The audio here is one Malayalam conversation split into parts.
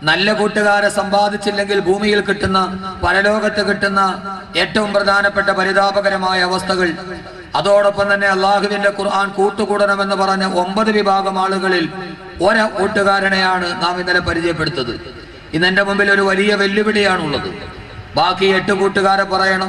നല്ല കൂട്ടുകാരെ സമ്പാദിച്ചില്ലെങ്കിൽ ഭൂമിയിൽ കിട്ടുന്ന പരലോകത്ത് കിട്ടുന്ന ഏറ്റവും പ്രധാനപ്പെട്ട പരിതാപകരമായ അവസ്ഥകൾ അതോടൊപ്പം തന്നെ അള്ളാഹുവിന്റെ ഖുർആൻ കൂട്ടുകൂടണമെന്ന് പറഞ്ഞ ഒമ്പത് വിഭാഗം ആളുകളിൽ ഒര കൂട്ടുകാരനെയാണ് നാം ഇന്നലെ പരിചയപ്പെടുത്തത് ഇന്ന് എന്റെ മുമ്പിൽ ഒരു വലിയ വെല്ലുവിളിയാണുള്ളത് ബാക്കി എട്ട് കൂട്ടുകാരെ പറയണം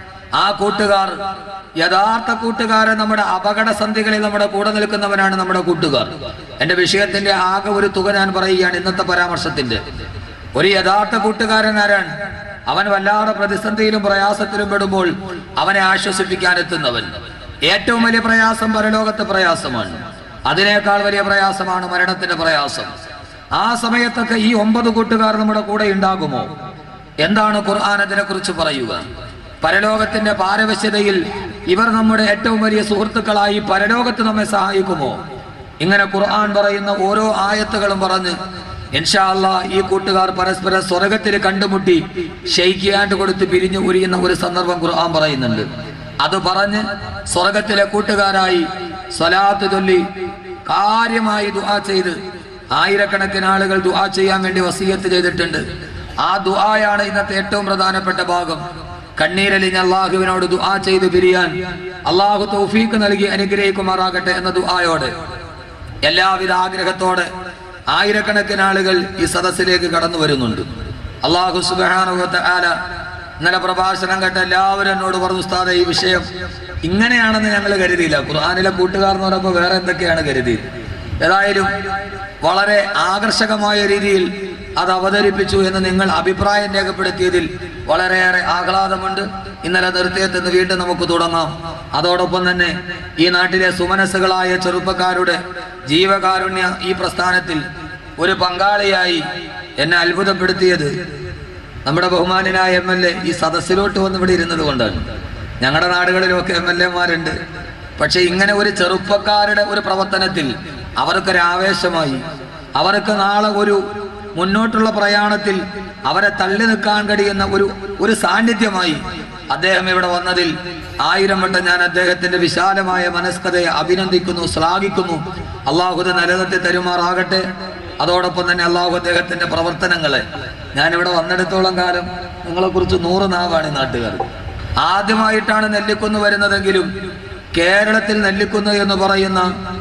ആ കൂട്ടുകാർ യഥാർത്ഥ കൂട്ടുകാരൻ നമ്മുടെ അപകട സന്ധികളിൽ നമ്മുടെ കൂടെ നിൽക്കുന്നവനാണ് നമ്മുടെ കൂട്ടുകാർ എന്റെ വിഷയത്തിന്റെ ആകെ ഒരു തുക ഞാൻ പറയുകയാണ് ഇന്നത്തെ പരാമർശത്തിന്റെ ഒരു യഥാർത്ഥ കൂട്ടുകാരൻ ആരാണ് അവൻ വല്ലാതെ പ്രതിസന്ധിയിലും പ്രയാസത്തിലും പെടുമ്പോൾ അവനെ ആശ്വസിപ്പിക്കാൻ എത്തുന്നവൻ ഏറ്റവും വലിയ പ്രയാസം പരലോകത്തെ പ്രയാസമാണ് അതിനേക്കാൾ വലിയ പ്രയാസമാണ് മരണത്തിന്റെ പ്രയാസം ആ സമയത്തൊക്കെ ഈ ഒമ്പത് കൂട്ടുകാർ നമ്മുടെ കൂടെ ഉണ്ടാകുമോ എന്താണ് ഖുർആൻ അതിനെ കുറിച്ച് പറയുക പരലോകത്തിന്റെ പാരവശ്യതയിൽ ഇവർ നമ്മുടെ ഏറ്റവും വലിയ സുഹൃത്തുക്കളായി പരലോകത്ത് നമ്മെ സഹായിക്കുമോ ഇങ്ങനെ ഖുർആൻ പറയുന്ന ഓരോ ആയത്തുകളും പറഞ്ഞ് ഇൻഷാ അല്ലാ ഈ കൂട്ടുകാർ പരസ്പരം സ്വർഗത്തിൽ കണ്ടുമുട്ടി ഷെയ്ക്കിയാണ്ട് കൊടുത്ത് പിരിഞ്ഞു ഉരിയുന്ന ഒരു സന്ദർഭം ഖുർആൻ പറയുന്നുണ്ട് അത് പറഞ്ഞ് സ്വർഗത്തിലെ കൂട്ടുകാരായി സ്വലാത്ത് ചൊല്ലി കാര്യമായി ദുആ ചെയ്ത് ആയിരക്കണക്കിന് ആളുകൾ ദുആ ചെയ്യാൻ വേണ്ടി വസീയത്ത് ചെയ്തിട്ടുണ്ട് ആ ദുആയാണ് ഇന്നത്തെ ഏറ്റവും പ്രധാനപ്പെട്ട ഭാഗം കണ്ണീരലിഞ്ഞ് അള്ളാഹുവിനോട് ദുആ ചെയ്ത് പിരിയാൻ അള്ളാഹു തൗഫീക്ക് നൽകി അനുഗ്രഹിക്കുമാറാകട്ടെ എന്ന ദുആയോടെ എല്ലാവിധ ആഗ്രഹത്തോടെ ആയിരക്കണക്കിന് ആളുകൾ ഈ സദസ്സിലേക്ക് കടന്നു വരുന്നുണ്ട് അള്ളാഹു സുബാനുഭവത്തെ ആല ഇന്നലെ പ്രഭാഷണം കേട്ട എല്ലാവരും എന്നോട് പറഞ്ഞു ഉസ്താദെ ഈ വിഷയം ഇങ്ങനെയാണെന്ന് ഞങ്ങൾ കരുതിയില്ല ഖുർആാനിലെ കൂട്ടുകാർ എന്ന് പറയുമ്പോൾ വേറെ എന്തൊക്കെയാണ് കരുതിയത് ഏതായാലും വളരെ ആകർഷകമായ രീതിയിൽ അത് അവതരിപ്പിച്ചു എന്ന് നിങ്ങൾ അഭിപ്രായം രേഖപ്പെടുത്തിയതിൽ വളരെയേറെ ആഹ്ലാദമുണ്ട് ഇന്നലെ നിർത്തിയതെന്ന് വീണ്ടും നമുക്ക് തുടങ്ങാം അതോടൊപ്പം തന്നെ ഈ നാട്ടിലെ സുമനസ്സുകളായ ചെറുപ്പക്കാരുടെ ജീവകാരുണ്യ ഈ പ്രസ്ഥാനത്തിൽ ഒരു പങ്കാളിയായി എന്നെ അത്ഭുതപ്പെടുത്തിയത് നമ്മുടെ ബഹുമാനായ എം എൽ എ ഈ സദസ്സിലോട്ട് വന്ന് ഇവിടെ ഇരുന്നത് കൊണ്ടാണ് ഞങ്ങളുടെ നാടുകളിലൊക്കെ എം എൽ എമാരുണ്ട് പക്ഷെ ഇങ്ങനെ ഒരു ചെറുപ്പക്കാരുടെ ഒരു പ്രവർത്തനത്തിൽ അവർക്കൊരു ആവേശമായി അവർക്ക് നാളെ ഒരു മുന്നോട്ടുള്ള പ്രയാണത്തിൽ അവരെ തള്ളി നിൽക്കാൻ കഴിയുന്ന ഒരു ഒരു സാന്നിധ്യമായി അദ്ദേഹം ഇവിടെ വന്നതിൽ ആയിരം വട്ടം ഞാൻ അദ്ദേഹത്തിന്റെ വിശാലമായ മനസ്കതയെ അഭിനന്ദിക്കുന്നു ശ്ലാഘിക്കുന്നു അള്ളാഹുദ നിലനിർത്തി തരുമാറാകട്ടെ അതോടൊപ്പം തന്നെ അള്ളാഹു അദ്ദേഹത്തിന്റെ പ്രവർത്തനങ്ങളെ ഞാൻ ഇവിടെ വന്നിടത്തോളം കാലം നിങ്ങളെ കുറിച്ച് നൂറ് നാവാണ് ഈ നാട്ടുകാർ ആദ്യമായിട്ടാണ് നെല്ലിക്കുന്ന് വരുന്നതെങ്കിലും കേരളത്തിൽ നെല്ലിക്കുന്ന് എന്ന് പറയുന്ന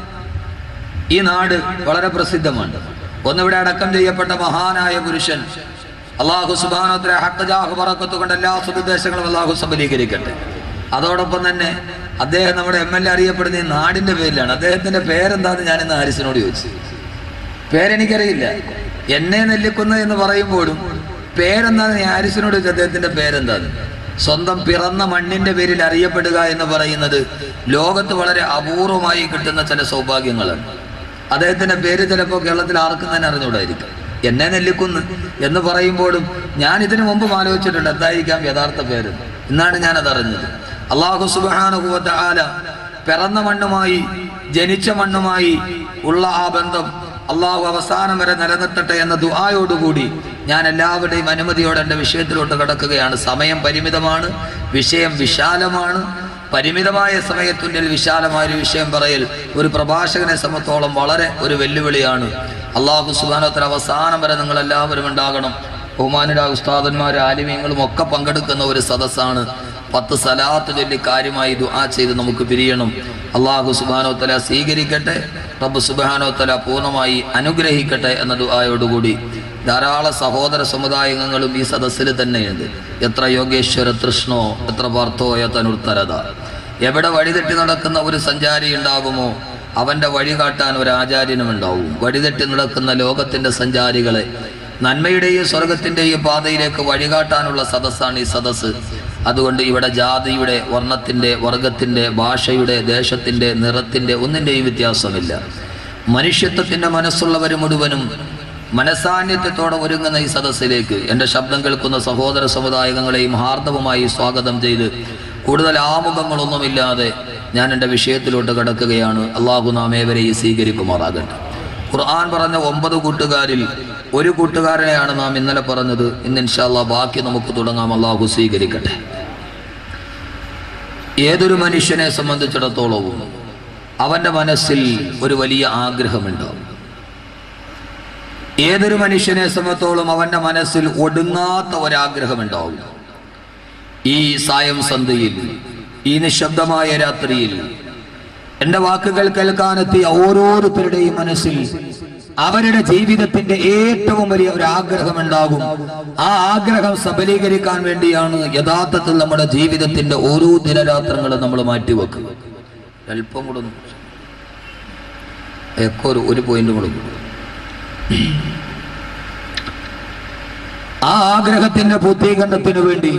ഈ നാട് വളരെ പ്രസിദ്ധമാണ് ഒന്നിവിടെ അടക്കം ചെയ്യപ്പെട്ട മഹാനായ പുരുഷൻ അള്ളാഹു സുബാനോത്ര ഹക്കജാഹു പറക്കത്ത് കൊണ്ട് എല്ലാ സുദ്ദേശങ്ങളും അള്ളാഹു സബലീകരിക്കട്ടെ അതോടൊപ്പം തന്നെ അദ്ദേഹം നമ്മുടെ എം എൽ എ അറിയപ്പെടുന്ന ഈ നാടിന്റെ പേരിലാണ് അദ്ദേഹത്തിന്റെ പേരെന്താന്ന് ഞാൻ ഇന്ന് ഹാരിസിനോട് ചോദിച്ചു പേരെനിക്കറിയില്ല എന്നെ നെല്ലിക്കുന്ന എന്ന് പറയുമ്പോഴും പേരെന്താന്ന് ഞാൻ ഹാരിസിനോട് ചോദിച്ചു അദ്ദേഹത്തിന്റെ പേരെന്താന്ന് സ്വന്തം പിറന്ന മണ്ണിന്റെ പേരിൽ അറിയപ്പെടുക എന്ന് പറയുന്നത് ലോകത്ത് വളരെ അപൂർവമായി കിട്ടുന്ന ചില സൗഭാഗ്യങ്ങളാണ് അദ്ദേഹത്തിന്റെ പേര് ചിലപ്പോൾ കേരളത്തിൽ ആർക്കും തന്നെ അറിഞ്ഞുകൂടായിരിക്കും എന്നെ നെല്ലിക്കുന്ന് എന്ന് പറയുമ്പോഴും ഞാൻ ഇതിനു മുമ്പ് ആലോചിച്ചിട്ടുണ്ട് എന്തായിരിക്കാം യഥാർത്ഥ പേര് എന്നാണ് ഞാൻ അതറിഞ്ഞത് അള്ളാഹു സുബാനുഭവത്തെ ആല പിറന്ന മണ്ണുമായി ജനിച്ച മണ്ണുമായി ഉള്ള ആ ബന്ധം അള്ളാഹു അവസാനം വരെ നിലനിർത്തട്ടെ എന്ന ദുആയോടുകൂടി ഞാൻ എല്ലാവരുടെയും അനുമതിയോടെ എൻ്റെ വിഷയത്തിലോട്ട് കിടക്കുകയാണ് സമയം പരിമിതമാണ് വിഷയം വിശാലമാണ് പരിമിതമായ സമയത്തുള്ളിൽ വിശാലമായ ഒരു വിഷയം പറയൽ ഒരു പ്രഭാഷകനെ സംബന്ധിച്ചോളം വളരെ ഒരു വെല്ലുവിളിയാണ് അള്ളാഹു സുബാനോത്തര അവസാനം വരെ നിങ്ങൾ എല്ലാവരും ഉണ്ടാകണം ബഹുമാനുരാ ഉസ്താദന്മാരും ആലിമ്യങ്ങളും ഒക്കെ പങ്കെടുക്കുന്ന ഒരു സദസ്സാണ് പത്ത് സലാത്ത് ചൊല്ലി കാര്യമായി ദുആ ചെയ്ത് നമുക്ക് പിരിയണം അള്ളാഹു സുബാനോത്തല സ്വീകരിക്കട്ടെ റബ്ബ് സുബാനോത്തല പൂർണ്ണമായി അനുഗ്രഹിക്കട്ടെ എന്ന ദുആയോടുകൂടി ധാരാളം സഹോദര സമുദായങ്ങളും ഈ സദസ്സിൽ തന്നെയുണ്ട് എത്ര യോഗേശ്വര തൃഷ്ണോ എത്ര പാർത്ഥോയ തനുർത്തരത എവിടെ വഴിതെറ്റി നടക്കുന്ന ഒരു സഞ്ചാരി ഉണ്ടാകുമോ അവന്റെ വഴി കാട്ടാൻ ഒരു ആചാര്യനും ഉണ്ടാവും വഴിതെറ്റി നടക്കുന്ന ലോകത്തിന്റെ സഞ്ചാരികളെ നന്മയുടെയും സ്വർഗത്തിന്റെയും പാതയിലേക്ക് വഴികാട്ടാനുള്ള സദസ്സാണ് ഈ സദസ്സ് അതുകൊണ്ട് ഇവിടെ ജാതിയുടെ വർണ്ണത്തിന്റെ വർഗത്തിന്റെ ഭാഷയുടെ ദേശത്തിന്റെ നിറത്തിന്റെ ഒന്നിന്റെയും വ്യത്യാസമില്ല മനുഷ്യത്വത്തിന്റെ മനസ്സുള്ളവർ മുഴുവനും മനസാന്നിധ്യത്തോടെ ഒരുങ്ങുന്ന ഈ സദസ്സിലേക്ക് എൻ്റെ ശബ്ദം കേൾക്കുന്ന സഹോദര സമുദായങ്ങളെയും ഹാർദവമായി സ്വാഗതം ചെയ്ത് കൂടുതൽ ആമുഖങ്ങളൊന്നുമില്ലാതെ ഞാൻ എൻ്റെ വിഷയത്തിലോട്ട് കിടക്കുകയാണ് അള്ളാഹു നാം ഏവരെയും സ്വീകരിക്കുമാറാകട്ടെ ഖുർആൻ പറഞ്ഞ ഒമ്പത് കൂട്ടുകാരിൽ ഒരു കൂട്ടുകാരനെയാണ് നാം ഇന്നലെ പറഞ്ഞത് ഇന്ന് ഇൻഷാല്ല ബാക്കി നമുക്ക് തുടങ്ങാം അള്ളാഹു സ്വീകരിക്കട്ടെ ഏതൊരു മനുഷ്യനെ സംബന്ധിച്ചിടത്തോളവും അവൻ്റെ മനസ്സിൽ ഒരു വലിയ ആഗ്രഹമുണ്ടാവും ഏതൊരു മനുഷ്യനെ സംബന്ധിച്ചോളം അവന്റെ മനസ്സിൽ ഒടുങ്ങാത്ത ഒരാഗ്രഹമുണ്ടാവും ഈ സായം സന്ധ്യയിൽ ഈ നിശബ്ദമായ രാത്രിയിൽ എന്റെ വാക്കുകൾ കേൾക്കാനെത്തിയ ഓരോരുത്തരുടെയും മനസ്സിൽ അവരുടെ ജീവിതത്തിന്റെ ഏറ്റവും വലിയ ഒരു ആഗ്രഹമുണ്ടാകും ആ ആഗ്രഹം സബലീകരിക്കാൻ വേണ്ടിയാണ് യഥാർത്ഥത്തിൽ നമ്മുടെ ജീവിതത്തിന്റെ ഓരോ ദിനരാത്രങ്ങളും നമ്മൾ മാറ്റിവെക്കുക അല്പം കൂടെ ഒന്ന് എക്കോ ഒരു- ഒരു പോയിന്റ് കൂടെ ആ ആഗ്രഹത്തിന്റെ പൂർത്തീകരണത്തിന് വേണ്ടി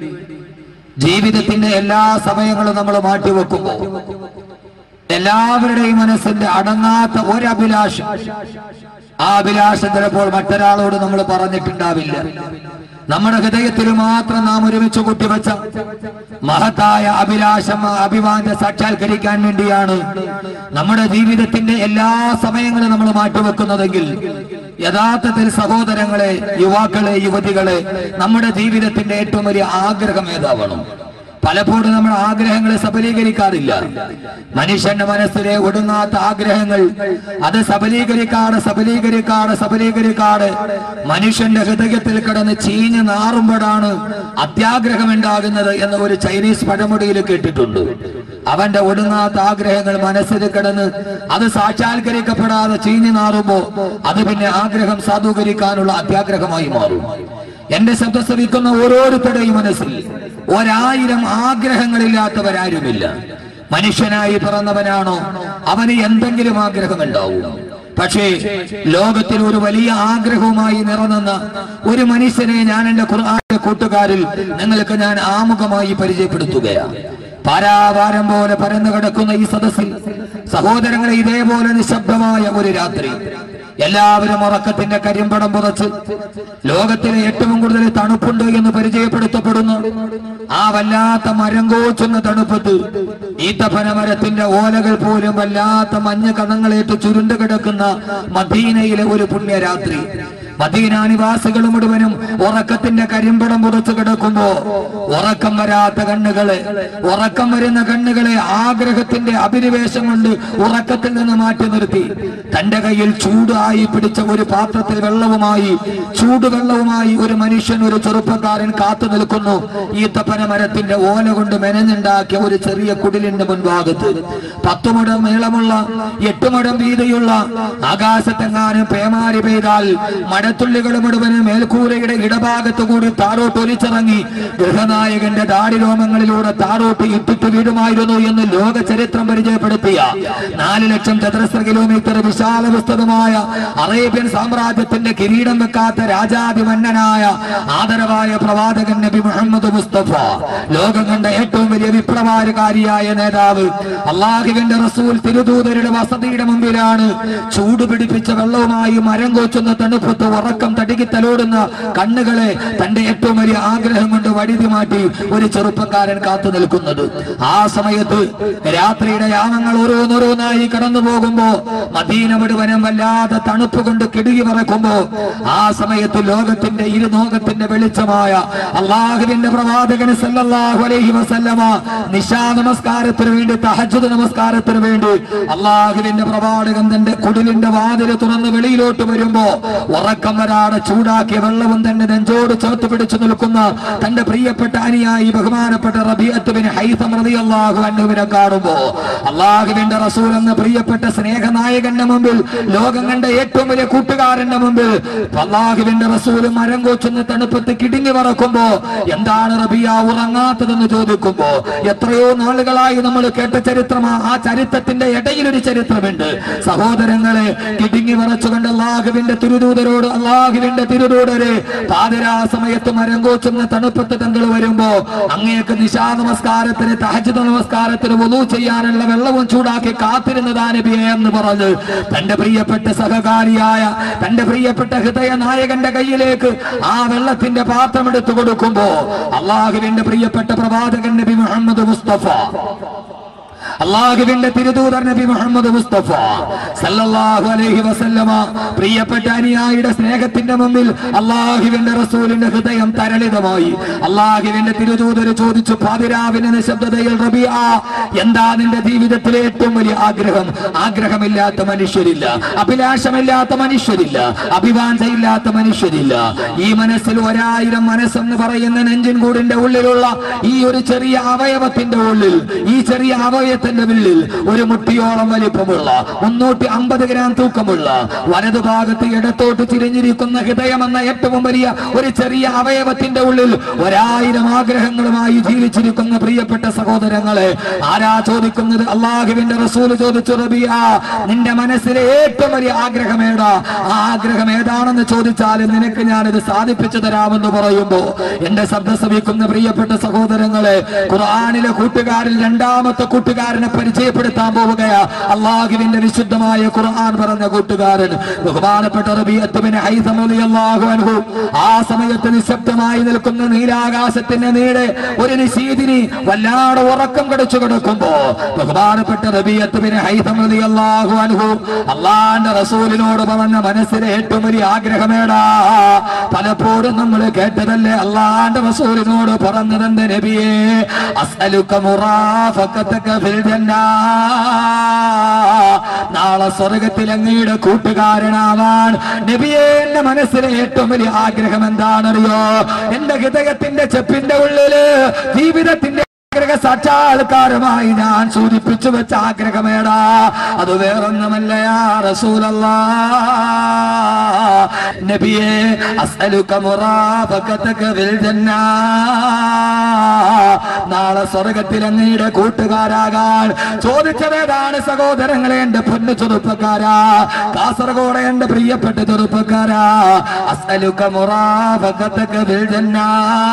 ജീവിതത്തിന്റെ എല്ലാ സമയങ്ങളും നമ്മൾ മാറ്റിവെക്കുമ്പോൾ എല്ലാവരുടെയും മനസ്സിന്റെ അടങ്ങാത്ത ഒരഭിലാഷം ആ അഭിലാഷം ചിലപ്പോൾ മറ്റൊരാളോട് നമ്മൾ പറഞ്ഞിട്ടുണ്ടാവില്ല നമ്മുടെ ഹൃദയത്തിൽ മാത്രം നാം ഒരുമിച്ച് കൂട്ടിവെച്ച മഹത്തായ അഭിലാഷം ആ അഭിമാനം സാക്ഷാത്കരിക്കാൻ വേണ്ടിയാണ് നമ്മുടെ ജീവിതത്തിന്റെ എല്ലാ സമയങ്ങളും നമ്മൾ മാറ്റിവെക്കുന്നതെങ്കിൽ യഥാർത്ഥത്തിൽ സഹോദരങ്ങളെ യുവാക്കളെ യുവതികളെ നമ്മുടെ ജീവിതത്തിന്റെ ഏറ്റവും വലിയ ആഗ്രഹം ഏതാവണം പലപ്പോഴും നമ്മൾ ആഗ്രഹങ്ങളെ സബലീകരിക്കാറില്ല മനുഷ്യന്റെ മനസ്സിലെ ഒടുങ്ങാത്ത ആഗ്രഹങ്ങൾ അത് സബലീകരിക്കാതെ സബലീകരിക്കാതെ സബലീകരിക്കാതെ മനുഷ്യന്റെ ഹൃദയത്തിൽ കിടന്ന് ചീഞ്ഞ് നാറുമ്പോഴാണ് അത്യാഗ്രഹം ഉണ്ടാകുന്നത് എന്ന് ഒരു ചൈനീസ് പഴമൊഴിയിൽ കേട്ടിട്ടുണ്ട് അവന്റെ ഒടുങ്ങാത്ത ആഗ്രഹങ്ങൾ മനസ്സിൽ കിടന്ന് അത് സാക്ഷാത്കരിക്കപ്പെടാതെ ചീഞ്ഞു നാറുമ്പോ അത് പിന്നെ ആഗ്രഹം സാധൂകരിക്കാനുള്ള അത്യാഗ്രഹമായി മാറും എന്റെ ശബ്ദം ശ്രവിക്കുന്ന ഓരോരുത്തരുടെയും മനസ്സിൽ ഒരായിരം ആഗ്രഹങ്ങളില്ലാത്തവരാരുമില്ല മനുഷ്യനായി പിറന്നവനാണോ അവന് എന്തെങ്കിലും ആഗ്രഹമുണ്ടാവും പക്ഷേ ലോകത്തിൽ ഒരു വലിയ ആഗ്രഹവുമായി നിറനിന്ന ഒരു മനുഷ്യനെ ഞാൻ എന്റെ ഖുർആന്റെ കൂട്ടുകാരിൽ നിങ്ങൾക്ക് ഞാൻ ആമുഖമായി പരിചയപ്പെടുത്തുകയാണ് പാരാവാരം പോലെ പരന്നു കിടക്കുന്ന ഈ സദസ്സിൽ സഹോദരങ്ങളെ ഇതേപോലെ നിശബ്ദമായ ഒരു രാത്രി എല്ലാവരും ഉറക്കത്തിന്റെ കരിമ്പടം പുതച്ച് ലോകത്തിലെ ഏറ്റവും കൂടുതൽ തണുപ്പുണ്ട് എന്ന് പരിചയപ്പെടുത്തപ്പെടുന്നു ആ വല്ലാത്ത മരം കോച്ചുന്ന തണുപ്പത്ത് ഈത്തപ്പന മരത്തിന്റെ ഓലകൾ പോലും വല്ലാത്ത മഞ്ഞ കണങ്ങളേറ്റ് ചുരുണ്ടു കിടക്കുന്ന മദീനയിലെ ഒരു പുണ്യരാത്രി മദീന നിവാസികൾ മുഴുവനും ഉറക്കത്തിന്റെ കരിമ്പടം പുറത്തു കിടക്കുമ്പോ ഉറക്കം വരാത്ത കണ്ണുകളെ ഉറക്കം വരുന്ന കണ്ണുകളെ ആഗ്രഹത്തിന്റെ അഭിനിവേശം കൊണ്ട് ഉറക്കത്തിൽ നിന്ന് മാറ്റി നിർത്തി തന്റെ കയ്യിൽ ചൂടായി പിടിച്ച ഒരു പാത്രത്തിൽ വെള്ളവുമായി ചൂടുവെള്ളവുമായി ഒരു മനുഷ്യൻ ഒരു ചെറുപ്പക്കാരൻ കാത്തു നിൽക്കുന്നു ഈ തപ്പന മരത്തിന്റെ ഓല കൊണ്ട് മെനഞ്ഞുണ്ടാക്കിയ ഒരു ചെറിയ കുടിലിന്റെ മുൻഭാഗത്ത് പത്തു മുടം നീളമുള്ള എട്ട് മുടം വീതിയുള്ള ആകാശത്തെങ്ങാനും പേമാരി പെയ്താൽ മഴത്തുള്ളികൾ മുഴുവനും മേൽക്കൂരയുടെ ഇടഭാഗത്ത് കൂടി താറോട്ട് ഒലിച്ചിറങ്ങി ഗൃഹനായകന്റെ ദാടിരോമങ്ങളിലൂടെ താറോട്ട് ഇട്ടിട്ട് വീടുമായിരുന്നു എന്ന് ലോക ചരിത്രം പരിചയപ്പെടുത്തിയ നാല് ലക്ഷം ചതുരശ്ര കിലോമീറ്റർ വിശാല വിസ്തൃതമായ അറേബ്യൻ സാമ്രാജ്യത്തിന്റെ കിരീടം വെക്കാത്ത രാജാതിമന്നനായ ആദരവായ പ്രവാചകൻ നബി മുഹമ്മദ് മുസ്തഫ ലോകം കണ്ട ഏറ്റവും വലിയ വിപ്ലവകാരിയായ നേതാവ് അള്ളാഹുവിന്റെ റസൂൽ തിരുദൂതരുടെ വസതിയുടെ മുമ്പിലാണ് ചൂട് പിടിപ്പിച്ച വെള്ളവുമായി മരം കോച്ചുന്ന തണുപ്പത്ത് ഉറക്കം തടുക്കി തലോടുന്ന കണ്ണുകളെ തന്റെ ഏറ്റവും വലിയ ആഗ്രഹം കൊണ്ട് വഴുതി മാറ്റി ഒരു ചെറുപ്പക്കാരൻ കാത്തു നിൽക്കുന്നത് ആ സമയത്ത് രാത്രിയുടെ യാമങ്ങൾ ഓരോന്നോരോന്നായി കടന്നു പോകുമ്പോ മദീന മുഴുവനും വല്ലാതെ തണുപ്പ് കൊണ്ട് കിടുകി പറക്കുമ്പോ ആ സമയത്ത് ലോകത്തിന്റെ ഇരുലോകത്തിന്റെ വെളിച്ചമായ അള്ളാഹുവിന്റെ പ്രവാചകന് സല്ലല്ലാഹു അലൈഹി വസല്ലമ നിശാ നമസ്കാരത്തിന് വേണ്ടി തഹജ്ജുദ് നമസ്കാരത്തിന് വേണ്ടി അള്ളാഹുവിന്റെ പ്രവാചകൻ തന്റെ കുടിലിന്റെ വാതില് തുറന്ന് വെളിയിലോട്ട് വരുമ്പോ ഉറക്കം വരാതെ ചൂടാക്കിയ വെള്ളവും തന്റെ നെഞ്ചോട് ചേർത്ത് പിടിച്ചു നിൽക്കുന്ന തന്റെ പ്രിയപ്പെട്ട അനുയായി ബഹുമാനപ്പെട്ട റബിയത്തുവിന് ഹൈസം റളിയല്ലാഹു അൻഹുവിനെ കാണുമ്പോ അള്ളാഹുവിന്റെ റസൂൽ എന്ന പ്രിയപ്പെട്ട സ്നേഹനായകന്റെ മുമ്പിൽ ലോകം കണ്ട ഏറ്റവും വലിയ കൂട്ടുകാരന്റെ മുമ്പിൽ അള്ളാഹുവിന്റെ റസൂൽ മരം കോച്ചുന്ന തണുപ്പത്ത് കിടുങ്ങി പറക്കുമ്പോ എന്താണ് റബിയ ഉറങ്ങാത്തതെന്ന് ചോദിക്കുമ്പോ എത്രയോ നാളുകളായി നമ്മൾ കേട്ട ചരിത്രമാ ആ ചരിത്രത്തിന്റെ ഇടയിൽ ഒരു ചരിത്രമുണ്ട് സഹോദരങ്ങളെ കിടുങ്ങി പറച്ചുകൊണ്ട് അള്ളാഹുവിന്റെ തിരുദൂതരോട് അള്ളാഹുവിന്റെ തിരുദൂതരെ പാതിരാ സമയത്ത് മരം കോച്ചുന്ന തണുപ്പത്ത് തങ്ങൾ വരുമ്പോ അങ്ങേക്ക് നിശാ നമസ്കാരത്തിന് തഹജിദ് നമസ്കാരത്തിന് വധു ചെയ്യാനുള്ള വെള്ളവും ചൂടാക്കി കാത്തിരുന്നതാ നബിയെ എന്ന് പറഞ്ഞ് തന്റെ പ്രിയപ്പെട്ട സഹകാരിയായ തന്റെ പ്രിയപ്പെട്ട ഹൃദയ നായകന്റെ കയ്യിലേക്ക് ആ വെള്ളത്തിന്റെ പാത്രം എടുത്തു കൊടുക്കുമ്പോ അള്ളാഹുവിന്റെ പ്രിയപ്പെട്ട പ്രവാചകൻ നബി മുഹമ്മദ് മുസ്തഫ അള്ളാഹുവിന്റെ തിരുദൂതർ നബി മുഹമ്മദ് മുസ്തഫ സല്ലല്ലാഹു അലൈഹി വസല്ലമ പ്രിയപ്പെട്ട അനുയായിയുടെ സ്നേഹത്തിന്റെ മുമ്പിൽ അള്ളാഹുവിന്റെ റസൂലിന്റെ ഹൃദയം തരളിതമായി അള്ളാഹുവിന്റെ തിരുദൂതർ ചോദിച്ചു പാതിരാവിന്റെ നിശബ്ദതയിൽ റബിയ എന്താ നിന്റെ ജീവിതത്തിലെ ഏറ്റവും വലിയ ആഗ്രഹം ആഗ്രഹമില്ലാത്ത മനുഷ്യരില്ല അഭിലാഷമില്ലാത്ത മനുഷ്യരില്ല അഭിവാഞ്ചയില്ലാത്ത മനുഷ്യരില്ല ഈ മനസ്സിൽ ഒരായിരം മനസ്സെന്ന് പറയുന്ന നെഞ്ചിൻ കൂടിന്റെ ഉള്ളിലുള്ള ഈ ഒരു ചെറിയ അവയവത്തിന്റെ ഉള്ളിൽ ഈ ചെറിയ അവയവത്തിന്റെ ഉള്ളിൽ ഒരു മുട്ടിയോളം വലിപ്പമുള്ള മുന്നൂറ്റി അമ്പത് ഗ്രാം തൂക്കമുള്ള വലതുഭാഗത്ത് ഇടത്തോട്ട് തിരിഞ്ഞിരിക്കുന്ന ഹൃദയം എന്ന ഏറ്റവും വലിയ ഒരു ചെറിയ അവയവത്തിന്റെ ഉള്ളിൽ ഒരായിരം ആഗ്രഹങ്ങളുമായി ജീവിച്ചിരിക്കുന്ന പ്രിയപ്പെട്ട സഹോദരങ്ങളെ ആരാ ചോദിക്കുന്നത് അള്ളാഹുവിന്റെ റസൂല് ചോദിച്ചു റബിയ നിന്റെ മനസ്സിലെ ഏറ്റവും വലിയ ആഗ്രഹം ഏതാ ആ ആഗ്രഹം ഏതാണെന്ന് ചോദിച്ചാലും നിനക്ക് ഞാനിത് സാധിപ്പിച്ചു തരാമെന്ന് പറയുമ്പോ എന്റെ ശബ്ദം ശ്രമിക്കുന്ന പ്രിയപ്പെട്ട സഹോദരങ്ങളെ ഖുർആാനിലെ കൂട്ടുകാരിൽ രണ്ടാമത്തെ കൂട്ടുകാരനെ പരിചയപ്പെടുത്താൻ പോവുകയാ അള്ളാഹുവിന്റെ വിശുദ്ധമായ ഖുർആൻ പറഞ്ഞ കൂട്ടുകാരൻ ബഹുമാനപ്പെട്ട റബിയത്തുബിന് ഹൈസം റളിയല്ലാഹു അൻഹു ആ സമയത്ത് നിശബ്ദമായി നിൽക്കുന്ന നീലാകാശത്തിന്റെ നീടെ ഒരു നിശീതിനി വല്ലാതെ ഉറക്കം കടിച്ചു കിടക്കുമ്പോ ബഹുമാനപ്പെട്ട റബിയത്തുബിന് ഹൈസം റളിയല്ലാഹു അൻഹു അള്ളാന്റെ റസൂലിനോട് പറഞ്ഞ മനസ്സിലെ ഏറ്റവും വലിയ ആഗ്രഹമേടാ പലപ്പോഴും നമ്മൾ കേട്ടതല്ലേ അള്ളാന്റെ റസൂലിനോട് പറഞ്ഞതെന്റെ നബിയെ അസ്അലുക മുറാഫഖതക ഫിൽ ജന്നാ നാളെ സ്വർഗത്തിൽ അങ്ങയുടെ കൂട്ടുകാരനാവാൻ നബിയെ എന്റെ മനസ്സിലെ ഏറ്റവും വലിയ ആഗ്രഹം എന്താണറിയോ എന്റെ ഹൃദയത്തിന്റെ ചെപ്പിന്റെ ഉള്ളില് ജീവിതത്തിന്റെ ആഗ്രഹ സാക്ഷാത്കാരമായി ഞാൻ സൂചിപ്പിച്ചു വെച്ച ആഗ്രഹമേടാ അത് വേറൊന്നുമല്ല യാ റസൂലല്ലാ നബിയെ അസ്അലുക മുറാഫഖതക ഫിൽ ജന്നാ നാളെ സ്വർഗത്തിൽ അങ്ങയുടെ കൂട്ടുകാരാകാൻ ചോദിച്ചതേതാണ് സഹോദരങ്ങളെ എന്റെ പൊന്നു ചെറുപ്പക്കാരാ കാസർഗോഡ് എന്റെ പ്രിയപ്പെട്ട ചെറുപ്പക്കാരാ അസ്അലുക മുറാഫഖതക ഫിൽ ജന്നാ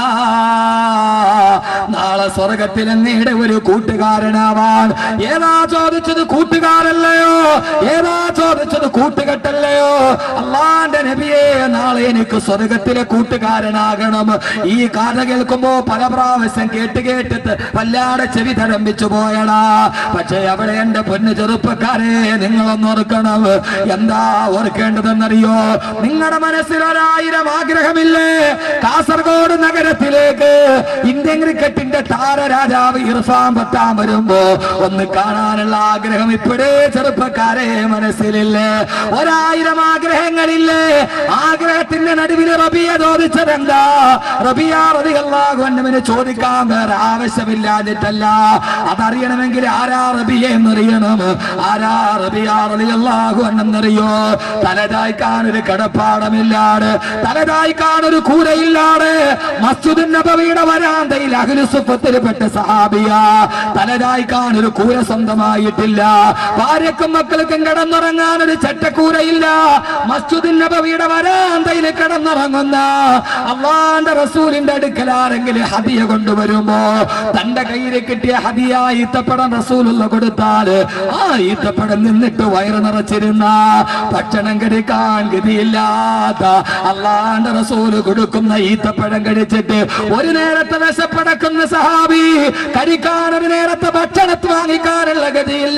നാളെ സ്വർഗത്തിൽ അങ്ങയുടെ ഒരു കൂട്ടുകാരനാവാൻ ഏതാ ചോദിച്ചത് കൂട്ടുകാരല്ലയോ ഏതാ ചോദിച്ചത് കൂട്ടുകെട്ടല്ലയോ അള്ളാന്റെ നബിയെ നാളെ എനിക്ക് സ്വർഗത്തിലെ കൂട്ടുകാരനാകണം ഈ കഥ കേൾക്കുമ്പോ പല പ്രാവശ്യം കേട്ട് കേട്ടിട്ട് വല്ലാതെ ചെവി തരംപിച്ചു പോയടാ പക്ഷേ അവിടെ എന്റെ പൊന്ന് ചെറുപ്പക്കാരെ നിങ്ങളൊന്ന് ഓർക്കണം എന്താ ഓർക്കേണ്ടതെന്നറിയോ നിങ്ങളുടെ മനസ്സിൽ ഒരായിരം ആഗ്രഹമില്ലേ കാസർഗോഡ് നഗരത്തിലേക്ക് ഇന്ത്യൻ ക്രിക്കറ്റിന്റെ താരരാജാവ് ഇർഫാൻ പത്താൻ വരുമ്പോ ഒന്ന് കാണാനുള്ള ആഗ്രഹം ഇപ്പോഴേ ചെറുപ്പക്കാരെ മനസ്സിലില്ലേ ഒരായിരം ആഗ്രഹങ്ങളില്ലേ ആഗ്രഹത്തിന്റെ നടുവിൽ റബിയ ചോദിച്ചതെന്താ റബിയ റബികളാകുവന്നവന് ചോദിക്കാൻ വേറെ ആവശ്യമില്ലാഞ്ഞിട്ടല്ല അതറിയണമെങ്കിൽ ആരാ റബിയ എന്നറിയണം ആരാ റബിയ റബികളാകുവെന്നറിയോ തലതായിക്കാൻ ഒരു കടപ്പാടമില്ലാട് തലതായിക്കാൻ ഒരു കൂരയില്ലാട് മസ്ജിദ് നബവിയുടെ വരാന്തയിൽ അഖിലുസുഫത്തിൽപ്പെട്ട സഹാബിയ തലതായിക്കാൻ ഒരു കൂര സ്വന്തമായിട്ടില്ല ഭാര്യക്കും മക്കൾക്കും കിടന്നുറങ്ങാൻ ഒരു ചട്ടക്കൂരയില്ല മസ്ജിദ് നബവിയുടെ വരാന്തയിൽ കിടന്നുറങ്ങുന്ന അള്ളാന്റെ റസൂലിന്റെ അടുക്കൽ ആരെങ്കിലും ഹദിയ കൊണ്ടുവരുമ്പോ തന്റെ കയ്യിൽ കിട്ടിയ ഹദിയ ഈത്തപ്പടം റസൂലുള്ള കൊടുത്താല് ആ ഈത്തപ്പടം നിന്നിട്ട് വയറ് നിറച്ചിരുന്ന ഭക്ഷണം കഴിക്കാൻ ഗതിയില്ലാത്ത അള്ളാന്റെ റസൂല് കൊടുക്കുന്ന ഈത്തപ്പഴം കഴിച്ചിട്ട് ഒരു നേരത്തെ വിശപ്പടക്കുന്ന സഹാബി കഴിക്കാൻ ഒരു നേരത്തെ ഭക്ഷണത്ത് വാങ്ങിക്കാനുള്ള ഗതിയില്ല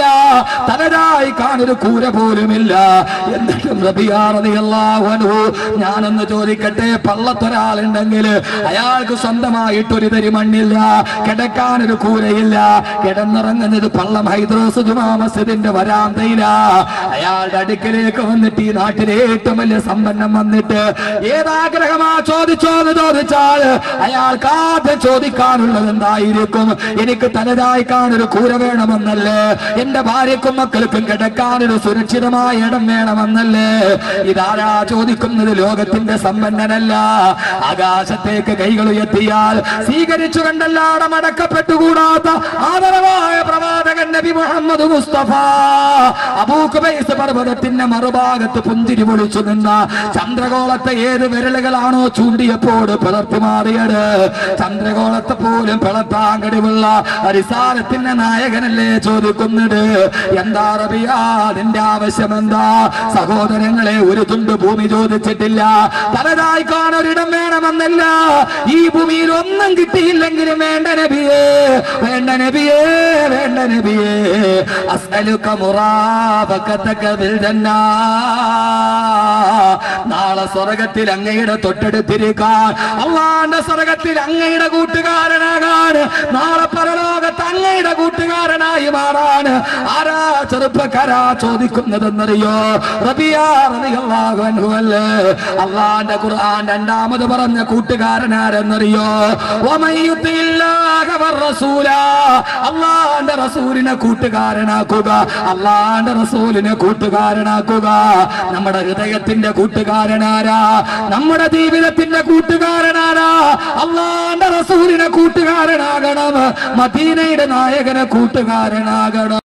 തലരായി കാണൊരു കൂര പോലുമില്ല എന്നിട്ടും റബിയാറിയല്ലാവനു ഞാനൊന്ന് ചോദിക്കട്ടെ പള്ളത്തൊരാളുണ്ടെങ്കിൽ അയാൾക്ക് സ്വന്തമായിട്ട് ഒരു തരി മണ്ണില്ല കിടക്കാൻ ഒരു കൂരയില്ല കിടന്നിറങ്ങുന്നത് പള്ളം ഹൈദ്രോസ് ജുമാ മസ്ജിദിന്റെ വരാന്തയില അയാളുടെ അടുക്കലേക്ക് വന്നിട്ട് ഈ നാട്ടിലെ ഏറ്റവും വലിയ സമ്പന്നം വന്നിട്ട് ഏതാഗ്രഹമാ ചോദിച്ചോ എന്ന് ചോദിച്ചാൽ അയാൾക്ക് ആദ്യം ചോദിക്കാനുള്ളത് എന്തായിരിക്കും എനിക്ക് തലതായിക്കാൻ ഒരു കൂര വേണമെന്നല്ലേ എന്റെ ഭാര്യക്കും മക്കൾക്കും കിടക്കാൻ ഒരു സുരക്ഷിതമായ ഇടം വേണമെന്നല്ലേ ഇതാരാ ചോദിക്കുന്നത് ലോകത്തിന്റെ സമ്പന്നനല്ല ആകാശത്തേക്ക് കൈകൾ ഉയർത്തിയാൽ സ്വീകരിച്ചു കണ്ടല്ലാടെ മടക്കപ്പെട്ടുകൂടാത്ത ആദരവായ പ്രവാചകൻ നബി മുഹമ്മദ് മുസ്തഫ അബൂഖുബൈസ് പർവ്വതത്തിന്റെ മറുഭാഗത്ത് പുഞ്ചിരി പൊളിച്ചു നിന്ന ചന്ദ്രകോളത്തെ ഏത് വിരലുകളാണോ ചൂണ്ടിയപ്പോൾ പിളർത്തി മാറിയത് ചന്ദ്രകോളത്തെ പോലും പിളർത്താൻ കഴിവുള്ള അരിസാരത്തിന്റെ നായകനല്ലേ ചോദിക്കുന്നത് എന്താ റബിയാ നിന്റെ ആവശ്യം എന്താ സഹോദരങ്ങളെ ഒരു തുണ്ട് ഭൂമി ചോദിച്ചിട്ടില്ല തലതായിക്കാൻ ഒരിടം വേണം കാണണമെന്നല്ല ഈ ഭൂമിയിൽ ഒന്നും കിട്ടിയില്ലെങ്കിലും വേണ്ട നബിയേ വേണ്ട നബിയേ വേണ്ട നബിയേ അസ്അലുക മുറാബകതക ബിൽ ജന്നാ നാളെ സ്വർഗത്തിൽ അങ്ങയുടെ തൊട്ടടുത്തിരിക്കാൻ അള്ളാന്റെ സ്വർഗത്തിൽ അങ്ങയുടെ കൂട്ടുകാരനാകാൻ നാളെ പരലോകത്ത് അങ്ങയുടെ കൂട്ടുകാരനായി മാറാൻ ആരാ ചെറുപ്പക്കാരാ ചോദിക്കുന്നതെന്നറിയോ റബിയാ റളിയല്ലാഹു അൻഹു അല്ലേ അള്ളാന്റെ ഖുർആൻ രണ്ടാമത് പറഞ്ഞ കൂട്ടുകാരനാരെന്നറിയോ വമൻ യുത്തില്ലാഹ വറസൂല അള്ളാന്റെ റസൂലിനെ കൂട്ടുകാരനാക്കുക അള്ളാന്റെ റസൂലിനെ കൂട്ടുകാരനാക്കുക നമ്മുടെ ഹൃദയത്തിന്റെ കൂട്ടുകാരനാരാ നമ്മുടെ ജീവിതത്തിന്റെ കൂട്ടുകാരനാരാ അള്ളാന്റെ റസൂലിനെ കൂട്ടുകാരനാകണം മദീനയുടെ നായകനെ കൂട്ടുകാരനാകണം